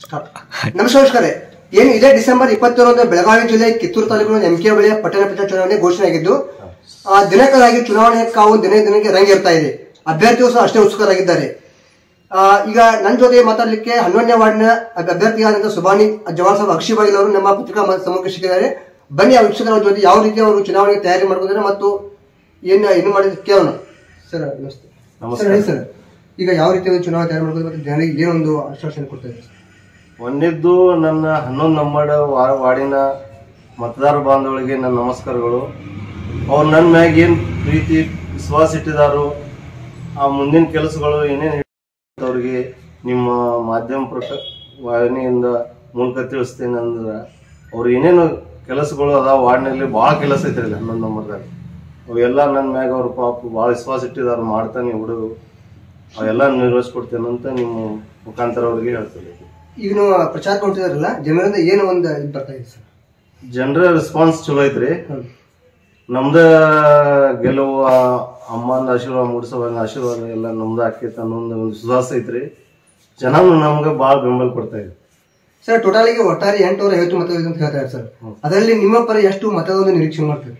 Start. ನಮಸ್ಕಾರ ವೀಕ್ಷಕರೇ ಏನು ಇದೇ ಡಿಸೆಂಬರ್ ಇಪ್ಪತ್ತೇಳರಂದು ಬೆಳಗಾವಿ ಜಿಲ್ಲೆ ಕಿತ್ತೂರು ತಾಲೂಕಿನ ಎಂಕೆ ಬಳಿಯ ಪಟ್ಟಣ ಪಂಚಾಯತ್ ಚುನಾವಣೆ ಘೋಷಣೆಯಾಗಿದ್ದು ಆ ದಿನಕರಾಗಿ ಚುನಾವಣೆ ಕಾವು ದಿನ ದಿನಕ್ಕೆ ರಂಗೇರ್ತಾ ಇದೆ ಅಭ್ಯರ್ಥಿಗಳು ಸಹ ಅಷ್ಟೇ ಉತ್ಸುಕರಾಗಿದ್ದಾರೆ ಆ, ಈಗ ನನ್ನ ಜೊತೆ ಮಾತಾಡಲಿಕ್ಕೆ ಹನ್ನೊಂದನೇ ವಾರ್ಡ್ನ ಅಭ್- ಅಭ್ಯರ್ಥಿಯಾದಂತಹ ಸುಬಾನಿ ಜವಾನ್ ಸಾಹೇಬ್ ಅಕ್ಷಿಬಾಗಿಲ್ ಅವರು ನಮ್ಮ ಪತ್ರಿಕಾ ಮ- ಸಮೂಹಕ್ಕೆ ಸಿಕ್ಕಿದ್ದಾರೆ ಬನ್ನಿ ಆ ವೀಕ್ಷಕರ ಜೊತೆ ಯಾವ ರೀತಿ ಅವರು ಚುನಾವಣೆಗೆ ತಯಾರಿ ಮಾಡ್ಕೊಂಡಿದ್ದಾರೆ ಮತ್ತು ಏನು ಏನು ಮಾಡಿದ ಕೇಳೋಣ ಸರ್ ನಮಸ್ತೆ ನಮಸ್ಕಾರ. ಸರ್ ಹೇಳಿ ಸರ್ ಈಗ ಯಾವ ರೀತಿ ಒಂದು ಚುನಾವಣೆ ತಯಾರಿ ಮಾಡ್ಕೊಂಡು ಮತ್ತು ಜನರಿಗೆ ಏನೊಂದು ಆಶ್ವಾಸನೆ ಕೊಡ್ತಾ ಇದ್ದಾರೆ ಒಂದಿದ್ದು ನನ್ನ ಹನ್ನೊಂದು ನಂಬರ್ ವಾರ ವಾರ್ಡಿನ ಮತದಾರ ಬಾಂಧವರಿಗೆ ನನ್ನ ನಮಸ್ಕಾರಗಳು ಅವ್ರು ನನ್ನ ಮ್ಯಾಗ ಏನು ಪ್ರೀತಿ ವಿಶ್ವಾಸ ಇಟ್ಟಿದಾರೋ ಆ ಮುಂದಿನ ಕೆಲಸಗಳು ಏನೇನು ಅವ್ರಿಗೆ ನಿಮ್ಮ ಮಾಧ್ಯಮ ಪ್ರಕ ವಾಹಿನಿಯಿಂದ ಮೂಲಕ ತಿಳಿಸ್ತೇನೆ ಅಂದ್ರೆ ಅವ್ರು ಏನೇನು ಕೆಲಸಗಳು ಅದಾವ ವಾರ್ಡ್ನಲ್ಲಿ ಭಾಳ ಕೆಲಸ ಐತ್ರಿ ಇಲ್ಲಿ ಹನ್ನೊಂದು ನಂಬರ್ದಾಗ ಅವೆಲ್ಲ ನನ್ನ ಮ್ಯಾಗ ಅವ್ರ ಪಾಪ ಭಾಳ ವಿಶ್ವಾಸ ಇಟ್ಟಿದಾರ ಮಾಡ್ತಾನೆ ಹುಡುಗರು ಅವೆಲ್ಲ ನಿರ್ವಹಿಸ್ಕೊಡ್ತೇನೆ ಅಂತ ನಿಮ್ಮ ಮುಖಾಂತರ ಅವ್ರಿಗೆ ಹೇಳ್ತೇನೆ ಈಗ ನೀವು ಪ್ರಚಾರ ಕೊಡ್ತಿದಾರಲ್ಲ ಜನರಿಂದ ಏನು ಒಂದು ಇದು ಬರ್ತಾ ಇದೆ ಸರ್ ಜನರ ರೆಸ್ಪಾನ್ಸ್ ಚಲೋ ಐತ್ರಿ ಹ್ಮ್. ನಮ್ದ ಗೆಲುವು ಆ ಅಮ್ಮನ ಆಶೀರ್ವಾದ ಮೂಡಿಸೋವಾಗ ಆಶೀರ್ವಾದ ಎಲ್ಲ ನಮ್ದ ಆಕೈತೆ ಅನ್ನೋ ಒಂದು ವಿಶ್ವಾಸ ಐತ್ರಿ ಜನನು ನಮ್ಗೆ ಭಾಳ ಬೆಂಬಲ ಕೊಡ್ತಾ ಇದೆ ಸರ್ ಟೋಟಲ್ ಆಗಿ ಒಟ್ಟಾರೆ ಎಂಟುನೂರ ಐವತ್ತು ಮತ ಇದೆ ಅಂತ ಹೇಳ್ತಾರೆ ಸರ್ ಅದರಲ್ಲಿ ನಿಮ್ಮ ಪರ ಎಷ್ಟು ಮತವನ್ನು ನಿರೀಕ್ಷೆ ಮಾಡ್ತೀರಿ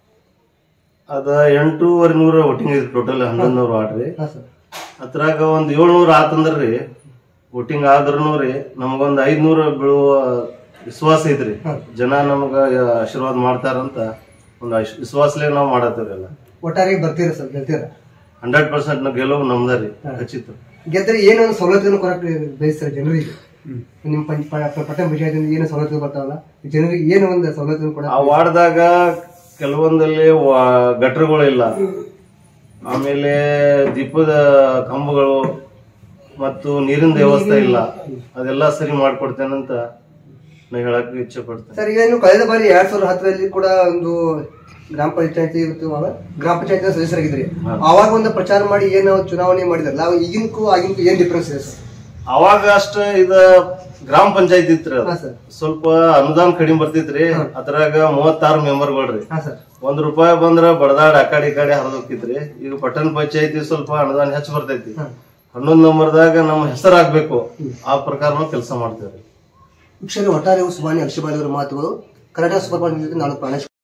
ಅದ ಎಂಟೂವರೆ ನೂರ ವೋಟಿಂಗ್ ಐತ್ರಿ ಟೋಟಲ್ ಹನ್ನೊಂದು ನೂರ ಆಡ್ರಿ ಹಾ ಸರ್ ಅದ್ರಾಗ ಒಂದ್ ಏಳ್ನೂರ ಆತಂದ್ರಿ ವೋಟಿಂಗ್ ಆದ್ರೂ ರೀ ನಮಗೊಂದ್ ಐದ್ನೂರ ಬೀಳುವ ವಿಶ್ವಾಸ ಐತ್ರಿ ಜನ ನಮಗ ಆಶೀರ್ವಾದ ಮಾಡ್ತಾರಂತ ಒಂದು ವಿಶ್ವಾಸಲೇ ನಾವು ಮಾಡತ್ತೇವ್ರಿ ಎಲ್ಲ ಒಟ್ಟಾರೆ ಬರ್ತೀರಾ ಸರ್ ಗೆಲ್ತೀರಾ ಹಂಡ್ರೆಡ್ ಪರ್ಸೆಂಟ್ ಗೆಲುವು ನಮ್ದ ರೀ ಖಚಿತ ಗೆದ್ದರೆ ಏನು ಒಂದು ಸವಲತ್ತನ್ನು ಕೊಡಕ್ಕೆ ಬಯಸ್ತಾರೆ ಜನರಿಗೆ ನಿಮ್ಮ ಪಂಚ ಪ- ಪಟ್ಟಣ ಪಂಚಾಯತಿಂದ ಏನು ಸವಲತ್ತು ಬರ್ತಾವಲ್ಲ ಜನರಿಗೆ ಏನು ಒಂದು ಸವಲತ್ತನ್ನು ಕೊಡ ಆ ವಾರ್ಡ್ದಾಗ ಕೆಲವೊಂದಲ್ಲಿ ವಾ- ಗಟ್ರಗಳು ಇಲ್ಲ ಆಮೇಲೆ ದೀಪದ ಕಂಬಗಳು ಮತ್ತು ನೀರಿನ ವ್ಯವಸ್ಥೆ ಇಲ್ಲ ಅದೆಲ್ಲ ಸರಿ ಮಾಡ್ಕೊಡ್ತೇನಂತ ನಾ ಹೇಳಕ್ ಇಚ್ಛೆ ಪಡ್ತೇನೆ ಸರ್ ಈಗ ನೀವು ಕಳೆದ ಬಾರಿ ಎರಡ್ ಸಾವಿರದ ಹತ್ತರಲ್ಲಿ ಕೂಡ ಒಂದು ಗ್ರಾಮ ಪಂಚಾಯತಿ ಇತ್ತು ಅವಾಗ ಗ್ರಾಮ ಪಂಚಾಯತಿ ಸದಸ್ಯರಾಗಿದ್ರಿ ಅವಾಗ ಒಂದು ಪ್ರಚಾರ ಮಾಡಿ ಏನು ಚುನಾವಣೆ ಮಾಡಿದ್ರಲ್ಲ ಅವಾಗ ಈಗಿನಕ್ಕೂ ಆಗಿನಕ್ಕೂ ಏನ್ ಡಿಫ್ರೆನ್ಸ್ ಇದೆ ಸರ್ ಅವಾಗ ಅಷ್ಟ ಇದ ಗ್ರಾಮ ಪಂಚಾಯತ್ ಇತ್ರಿ ಅದು. ಹಾ ಸರ್ ಸ್ವಲ್ಪ ಅನುದಾನ ಕಡಿಮೆ ಬರ್ತಿತ್ರಿ ಅದ್ರಾಗ ಮೂವತ್ತಾರು ಮೆಂಬರ್ಗಳ್ರಿ ಹಾ ಸರ್ ಒಂದ್ ರೂಪಾಯಿ ಬಂದ್ರ ಬಡದಾಡ್ ಆ ಕಡೆ ಈ ಕಡೆ ಹರಿದೋಕಿತ್ರಿ ಈಗ ಪಟ್ಟಣ ಪಂಚಾಯತಿ ಸ್ವಲ್ಪ ಅನುದಾನ ಹೆಚ್ಚು ಬರ್ತೈತಿ ಹನ್ನೊಂದು ನಂಬರ್ದಾಗ ನಮ್ಮ ಹೆಸರಾಗ್ಬೇಕು ಆ ಪ್ರಕಾರ ನಾವು ಕೆಲಸ ಮಾಡ್ತೇವ್ರಿ ವೀಕ್ಷಕರು ಒಟ್ಟಾರೆ ಸುಮಾನಿ ಅಕ್ಷಬಾಲಿ ಅವರ ಮಾತುಗಳು ಕನ್ನಡ ಸೂಪರ್ ನಾನು ಪ್ರಾಣೇಶ್